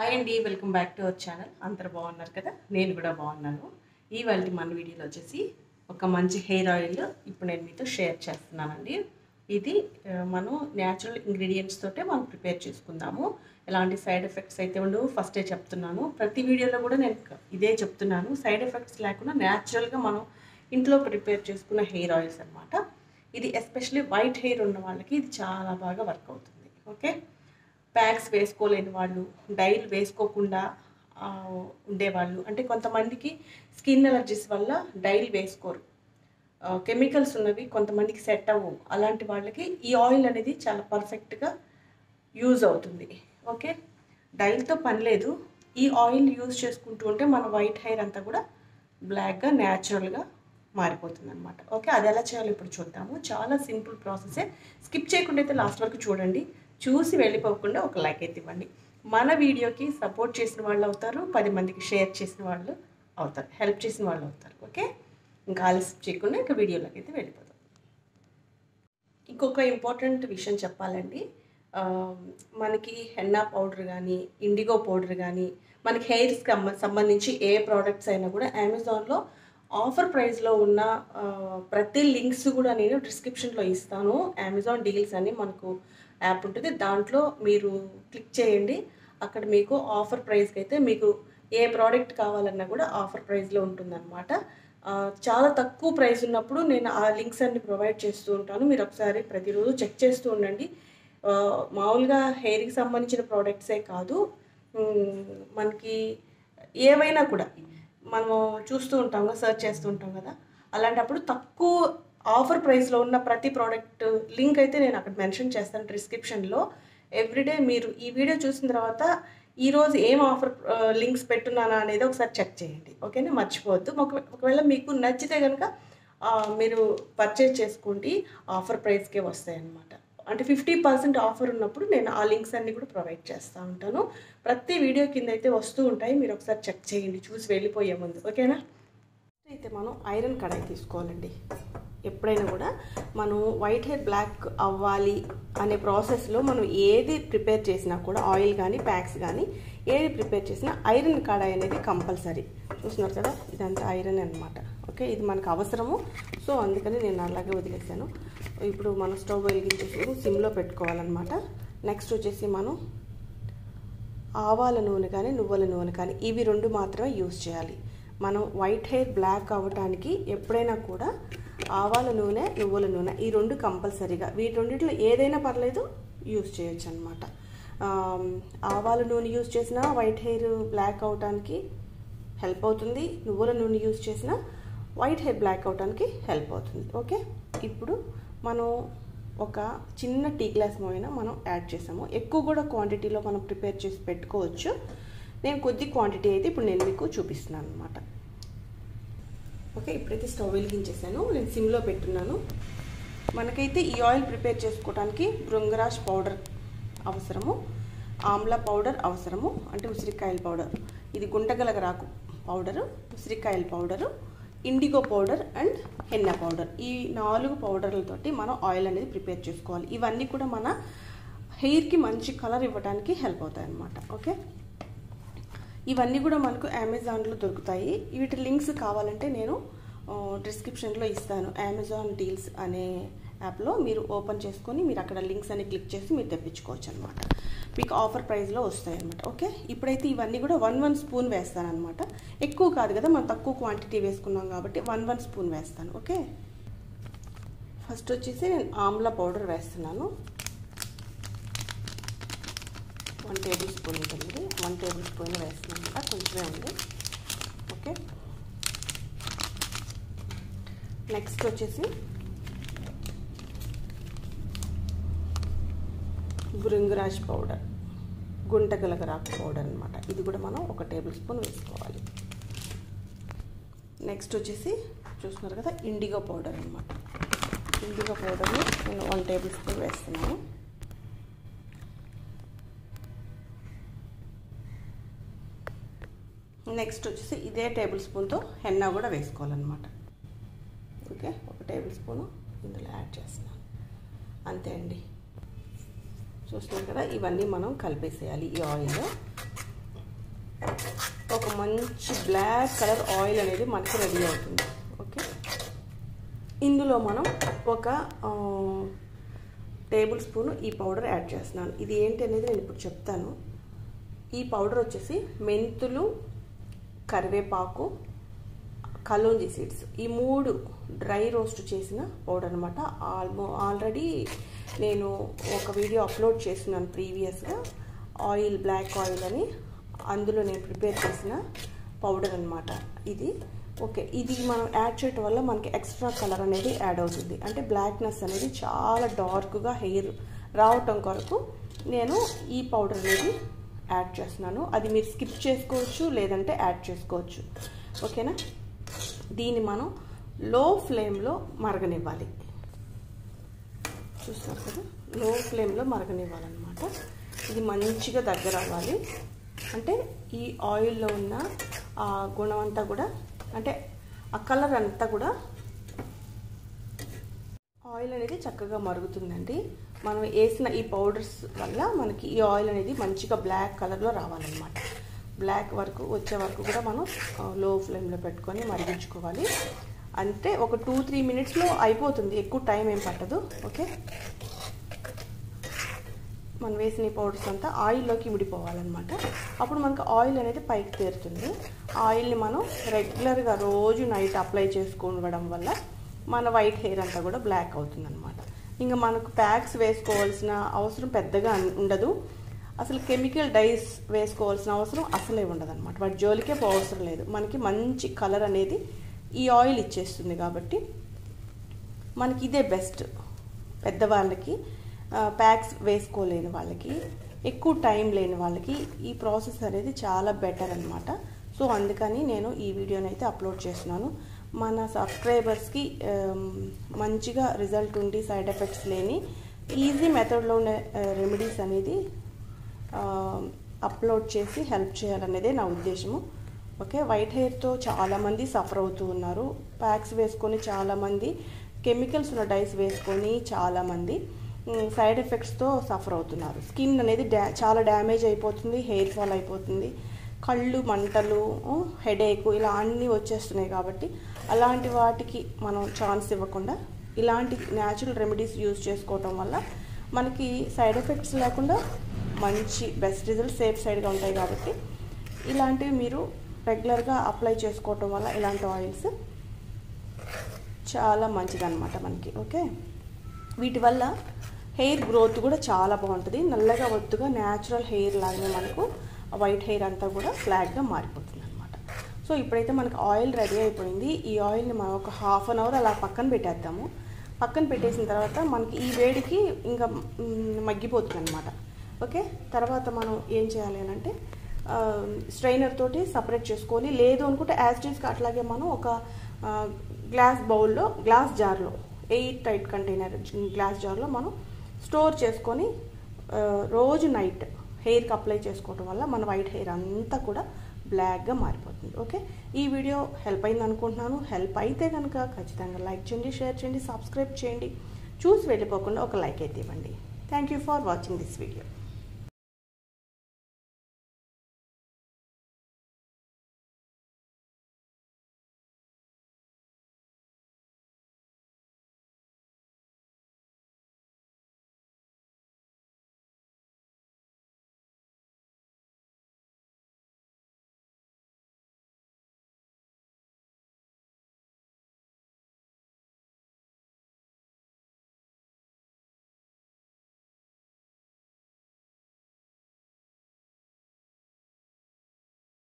hi అండి welcome back to our channel అందరు బాగున్నారు కదా నేను కూడా బాగున్నాను ఇవాళ మన వీడియోలో వచ్చేసి ఒక మంచి హెయిర్ ఆయిల్ ఇప్పుడు నేను మీతో షేర్ చేస్తున్నానండి ఇది ఆ, మనం న్యాచురల్ ఇంగ్రీడియంట్స్ తోటే మనం ప్రిపేర్ చేసుకుందాము ఎలాంటి సైడ్ ఎఫెక్ట్స్ అయితే ఉండవు ఫస్టే చెప్తున్నాను ప్రతి వీడియోలో కూడా నేను ఇదే చెప్తున్నాను సైడ్ ఎఫెక్ట్స్ లేకుండా న్యాచురల్గా మనం ఇంట్లో ప్రిపేర్ చేసుకున్న హెయిర్ ఆయిల్స్ అన్నమాట ఇది ఎస్పెషల్లీ వైట్ హెయిర్ ఉన్న వాళ్ళకి ఇది చాలా బాగా వర్క్ అవుతుంది ఓకే ప్యాక్స్ వేసుకోలేని వాళ్ళు డైల్ వేసుకోకుండా ఆ, ఉండేవాళ్ళు అంటే కొంతమందికి స్కిన్ ఎలర్జీస్ వల్ల డైల్ వేసుకోరు కెమికల్స్ ఉన్నవి కొంతమందికి సెట్ అవ్వవు అలాంటి వాళ్ళకి ఈ ఆయిల్ అనేది చాలా పర్ఫెక్ట్గా యూజ్ అవుతుంది ఓకే డైల్తో పని లేదు ఈ ఆయిల్ యూజ్ చేసుకుంటూ ఉంటే మన వైట్ హెయిర్ అంతా కూడా బ్లాక్గా న్యాచురల్గా మారిపోతుంది అనమాట ఓకే అది ఎలా చేయాలో ఇప్పుడు చూద్దాము చాలా సింపుల్ ప్రాసెసే స్కిప్ చేయకుండా అయితే లాస్ట్ వరకు చూడండి చూసి వెళ్ళిపోకుండా ఒక లైక్ అయితే ఇవ్వండి మన వీడియోకి సపోర్ట్ చేసిన వాళ్ళు అవుతారు పది మందికి షేర్ చేసిన వాళ్ళు అవుతారు హెల్ప్ చేసిన వాళ్ళు అవుతారు ఓకే ఇంకా ఆలస్యం చేయకుండా ఇంకా వీడియోలోకి అయితే వెళ్ళిపోతాం ఇంకొక ఇంపార్టెంట్ విషయం చెప్పాలండి ఆ, మనకి హెన్నా పౌడర్ కానీ ఇండిగో పౌడర్ కానీ మనకి హెయిర్స్కి సంబంధించి ఏ ప్రోడక్ట్స్ అయినా కూడా అమెజాన్లో ఆఫర్ ప్రైస్లో ఉన్న ఆ, ప్రతి లింక్స్ కూడా నేను డిస్క్రిప్షన్లో ఇస్తాను అమెజాన్ డీల్స్ అని మనకు యాప్ ఉంటుంది దాంట్లో మీరు క్లిక్ చేయండి అక్కడ మీకు ఆఫర్ ప్రైస్కి అయితే మీకు ఏ ప్రోడక్ట్ కావాలన్నా కూడా ఆఫర్ ప్రైస్లో ఉంటుందన్నమాట ఆ, చాలా తక్కువ ప్రైస్ ఉన్నప్పుడు నేను ఆ లింక్స్ అన్ని ప్రొవైడ్ చేస్తూ ఉంటాను మీరు ఒకసారి ప్రతిరోజు చెక్ చేస్తూ ఉండండి ఆ, మామూలుగా హెయిర్కి సంబంధించిన ప్రోడక్ట్సే కాదు ఉమ్, మనకి ఏవైనా కూడా మనము చూస్తూ ఉంటాం కదా సెర్చ్ చేస్తూ ఉంటాం కదా అలాంటప్పుడు తక్కువ ఆఫర్ ప్రైస్లో ఉన్న ప్రతి ప్రోడక్ట్ లింక్ అయితే నేను అక్కడ మెన్షన్ చేస్తాను డిస్క్రిప్షన్లో ఎవ్రీడే మీరు ఈ వీడియో చూసిన తర్వాత ఈరోజు ఏం ఆఫర్ లింక్స్ పెట్టున్నానా అనేది ఒకసారి చెక్ చేయండి ఓకేనా మర్చిపోవద్దు ఒక- ఒకవేళ మీకు నచ్చితే కనుక మీరు పర్చేజ్ చేసుకోండి ఆఫర్ ప్రైస్కే వస్తాయి అన్నమాట అంటే ఫిఫ్టీ పర్సెంట్ ఆఫర్ ఉన్నప్పుడు నేను ఆ లింక్స్ అన్ని కూడా ప్రొవైడ్ చేస్తూ ఉంటాను ప్రతి వీడియో కింద అయితే వస్తూ ఉంటాయి మీరు ఒకసారి చెక్ చేయండి చూసి వెళ్ళిపోయే ముందు ఓకేనా అయితే మనం ఐరన్ కడాయి తీసుకోవాలండి ఎప్పుడైనా కూడా మనం వైట్ హెయిర్ బ్లాక్ అవ్వాలి అనే ప్రాసెస్లో మనం ఏది ప్రిపేర్ చేసినా కూడా ఆయిల్ కానీ ప్యాక్స్ కానీ ఏది ప్రిపేర్ చేసినా ఐరన్ కడాయి అనేది కంపల్సరీ చూస్తున్నారు కదా ఇదంతా ఐరన్ అనమాట ఓకే ఇది మనకు అవసరము సో అందుకని నేను అలాగే వదిలేసాను ఇప్పుడు మనం స్టవ్ వెలిగించేసి సిమ్లో పెట్టుకోవాలన్నమాట నెక్స్ట్ వచ్చేసి మనం ఆవాల నూనె కానీ నువ్వుల నూనె కానీ ఇవి రెండు మాత్రమే యూస్ చేయాలి మనం వైట్ హెయిర్ బ్లాక్ అవ్వడానికి ఎప్పుడైనా కూడా ఆవాల నూనె నువ్వుల నూనె ఈ రెండు కంపల్సరీగా వీటి రెండిట్లో ఏదైనా పర్లేదు యూస్ చేయొచ్చు అనమాట ఆవాల నూనె యూస్ చేసినా వైట్ హెయిర్ బ్లాక్ అవడానికి హెల్ప్ అవుతుంది నువ్వుల నూనె యూస్ చేసినా వైట్ హెయిర్ బ్లాక్ అవడానికి హెల్ప్ అవుతుంది ఓకే ఇప్పుడు మనం ఒక చిన్న టీ గ్లాస్ మోయిన మనం యాడ్ చేసాము ఎక్కువ కూడా క్వాంటిటీలో మనం ప్రిపేర్ చేసి పెట్టుకోవచ్చు నేను కొద్ది క్వాంటిటీ అయితే ఇప్పుడు నేను మీకు చూపిస్తున్నాను అనమాట ఓకే ఇప్పుడైతే స్టవ్ వెలిగించేసాను నేను సిమ్లో పెట్టున్నాను మనకైతే ఈ ఆయిల్ ప్రిపేర్ చేసుకోవడానికి బృంగరాజ్ పౌడర్ అవసరము ఆమ్లా పౌడర్ అవసరము అంటే ఉసిరికాయల పౌడర్ ఇది గుంటగలగరాకు పౌడరు ఉసిరికాయల powder indigo powder and henna powder ఈ నాలుగు పౌడర్లతోటి మనం ఆయిల్ అనేది ప్రిపేర్ చేసుకోవాలి ఇవన్నీ కూడా మన హెయిర్కి మంచి కలర్ ఇవ్వడానికి హెల్ప్ అవుతాయి అన్నమాట ఓకే ఇవన్నీ కూడా మనకు అమెజాన్లో దొరుకుతాయి వీటి లింక్స్ కావాలంటే నేను డిస్క్రిప్షన్లో ఇస్తాను అమెజాన్ డీల్స్ అనే యాప్లో మీరు ఓపెన్ చేసుకొని మీరు అక్కడ లింక్స్ అని క్లిక్ చేసి మీరు తెప్పించుకోవచ్చు అనమాట మీకు ఆఫర్ ప్రైస్లో వస్తాయి అనమాట ఓకే ఇప్పుడైతే ఇవన్నీ కూడా వన్ వన్ స్పూన్ వేస్తాను అనమాట ఎక్కువ కాదు కదా మనం తక్కువ క్వాంటిటీ వేసుకున్నాం కాబట్టి వన్ వన్ స్పూన్ వేస్తాను ఓకే ఫస్ట్ వచ్చేసి నేను ఆమ్లా పౌడర్ వేస్తున్నాను వన్ టేబుల్ స్పూన్ ఉంటుంది వన్ టేబుల్ స్పూన్ వేస్తున్నాను అనమాట కొంచెమే ఉంది ఓకే నెక్స్ట్ వచ్చేసి బృంగరాజ్ పౌడర్ గుంటగలగరాకు పౌడర్ అనమాట ఇది కూడా మనం ఒక టేబుల్ స్పూన్ వేసుకోవాలి నెక్స్ట్ వచ్చేసి చూస్తున్నారు కదా ఇండిగో పౌడర్ అనమాట ఇండిగో పౌడర్ని నేను వన్ టేబుల్ స్పూన్ వేస్తున్నాను నెక్స్ట్ వచ్చేసి ఇదే టేబుల్ స్పూన్తో హెన్నా కూడా వేసుకోవాలన్నమాట ఓకే ఒక టేబుల్ స్పూను ఇందులో యాడ్ చేస్తున్నాను అంతే అండి చూస్తున్నాం కదా ఇవన్నీ మనం కలిపేసేయాలి ఈ ఆయిల్ మంచి బ్లాక్ కలర్ ఆయిల్ అనేది మనకి రెడీ అవుతుంది ఓకే ఇందులో మనం ఒక టేబుల్ స్పూన్ ఈ పౌడర్ యాడ్ చేస్తున్నాను ఇది ఏంటి అనేది నేను ఇప్పుడు చెప్తాను ఈ పౌడర్ వచ్చేసి మెంతులు కరివేపాకు కలోంజి సీడ్స్ ఈ మూడు డ్రై రోస్ట్ చేసిన పౌడర్ అనమాట ఆల్మో ఆల్రెడీ నేను ఒక వీడియో అప్లోడ్ చేస్తున్నాను ప్రీవియస్గా ఆయిల్ బ్లాక్ ఆయిల్ అని అందులో నేను ప్రిపేర్ చేసిన పౌడర్ అనమాట ఇది ఓకే ఇది మనం యాడ్ చేయటం వల్ల మనకి ఎక్స్ట్రా కలర్ అనేది యాడ్ అవుతుంది అంటే బ్లాక్నెస్ అనేది చాలా డార్క్గా హెయిర్ రావటం కొరకు నేను ఈ పౌడర్ అనేది యాడ్ చేస్తున్నాను అది మీరు స్కిప్ చేసుకోవచ్చు లేదంటే యాడ్ చేసుకోవచ్చు ఓకేనా దీన్ని మనం లో ఫ్లేమ్లో మరగనివ్వాలి చూస్తారు కదా లో ఫ్లేమ్లో మరగనివ్వాలన్నమాట ఇది మంచిగా దగ్గర అవ్వాలి అంటే ఈ ఆయిల్లో ఉన్న ఆ గుణం అంతా కూడా అంటే ఆ కలర్ అంతా కూడా ఆయిల్ అనేది చక్కగా మరుగుతుందండి మనం వేసిన ఈ పౌడర్స్ వల్ల మనకి ఈ ఆయిల్ అనేది మంచిగా బ్లాక్ కలర్లో రావాలన్నమాట బ్లాక్ వరకు వచ్చే వరకు కూడా మనం లో ఫ్లేమ్లో పెట్టుకొని మరిగించుకోవాలి అంటే ఒక టూ త్రీ మినిట్స్లో అయిపోతుంది ఎక్కువ టైం ఏం పట్టదు ఓకే మనం వేసిన ఈ పౌడర్స్ అంతా ఆయిల్లోకి విడిపోవాలన్నమాట అప్పుడు మనకు ఆయిల్ అనేది పైకి తేరుతుంది ఆయిల్ని మనం రెగ్యులర్గా రోజు నైట్ అప్లై చేసుకోవడం వల్ల మన వైట్ హెయిర్ అంతా కూడా బ్లాక్ అవుతుంది అనమాట ఇంకా మనకు ప్యాక్స్ వేసుకోవాల్సిన అవసరం పెద్దగా ఉండదు అసలు కెమికల్ డైస్ వేసుకోవాల్సిన అవసరం అసలే ఉండదు అనమాట వాటి జోలికే అవసరం లేదు మనకి మంచి కలర్ అనేది ఈ ఆయిల్ ఇచ్చేస్తుంది కాబట్టి మనకి ఇదే బెస్ట్ పెద్దవాళ్ళకి ప్యాక్స్ వేసుకోలేని వాళ్ళకి ఎక్కువ టైం లేని వాళ్ళకి ఈ ప్రాసెస్ అనేది చాలా బెటర్ అనమాట సో అందుకని నేను ఈ వీడియోని అయితే అప్లోడ్ చేస్తున్నాను మన సబ్స్క్రైబర్స్కి మంచిగా రిజల్ట్ ఉండి సైడ్ ఎఫెక్ట్స్ లేని ఈజీ మెథడ్లో ఉండే రెమెడీస్ అనేది అప్లోడ్ చేసి హెల్ప్ చేయాలనేదే నా ఉద్దేశము ఓకే వైట్ హెయిర్తో చాలామంది సఫర్ అవుతూ ఉన్నారు ప్యాక్స్ వేసుకొని చాలామంది కెమికల్స్ ఉన్న డైస్ వేసుకొని చాలామంది సైడ్ ఎఫెక్ట్స్తో సఫర్ అవుతున్నారు స్కిన్ అనేది డ్యా చాలా డ్యామేజ్ అయిపోతుంది హెయిర్ ఫాల్ అయిపోతుంది కళ్ళు మంటలు హెడేక్ ఇలా అన్నీ వచ్చేస్తున్నాయి కాబట్టి అలాంటి వాటికి మనం ఛాన్స్ ఇవ్వకుండా ఇలాంటి న్యాచురల్ రెమెడీస్ యూజ్ చేసుకోవటం వల్ల మనకి సైడ్ ఎఫెక్ట్స్ లేకుండా మంచి బెస్ట్ రిజల్ట్ సేఫ్ సైడ్గా ఉంటాయి కాబట్టి ఇలాంటివి మీరు రెగ్యులర్గా అప్లై చేసుకోవటం వల్ల ఇలాంటి ఆయిల్స్ చాలా మంచిదన్నమాట మనకి ఓకే వీటి వల్ల హెయిర్ గ్రోత్ కూడా చాలా బాగుంటుంది నల్లగా ఒత్తుగా న్యాచురల్ హెయిర్ లాగానే మనకు వైట్ హెయిర్ అంతా కూడా ఫ్లాట్గా మారిపోతుంది అనమాట సో ఇప్పుడైతే మనకు ఆయిల్ రెడీ అయిపోయింది ఈ ఆయిల్ని మనం ఒక హాఫ్ అన్ అవర్ అలా పక్కన పెట్టేద్దాము పక్కన పెట్టేసిన తర్వాత మనకి ఈ వేడికి ఇంకా మగ్గిపోతుంది అనమాట ఓకే తర్వాత మనం ఏం చేయాలి అని అంటే స్ట్రైనర్ తోటి సపరేట్ చేసుకొని లేదు అనుకుంటే యాజ్టీస్కి అట్లాగే మనం ఒక గ్లాస్ బౌల్లో గ్లాస్ జార్లో ఎయిట్ టైట్ కంటైనర్ గ్లాస్ జార్లో మనం స్టోర్ చేసుకొని రోజు నైట్ హెయిర్కి అప్లై చేసుకోవటం వల్ల మన వైట్ హెయిర్ అంతా కూడా బ్లాక్గా మారిపోతుంది ఓకే ఈ వీడియో హెల్ప్ అయింది అనుకుంటున్నాను హెల్ప్ అయితే కనుక ఖచ్చితంగా లైక్ చేయండి షేర్ చేయండి సబ్స్క్రైబ్ చేయండి చూసి వెళ్ళిపోకుండా ఒక లైక్ అయితే ఇవ్వండి thank you for watching this video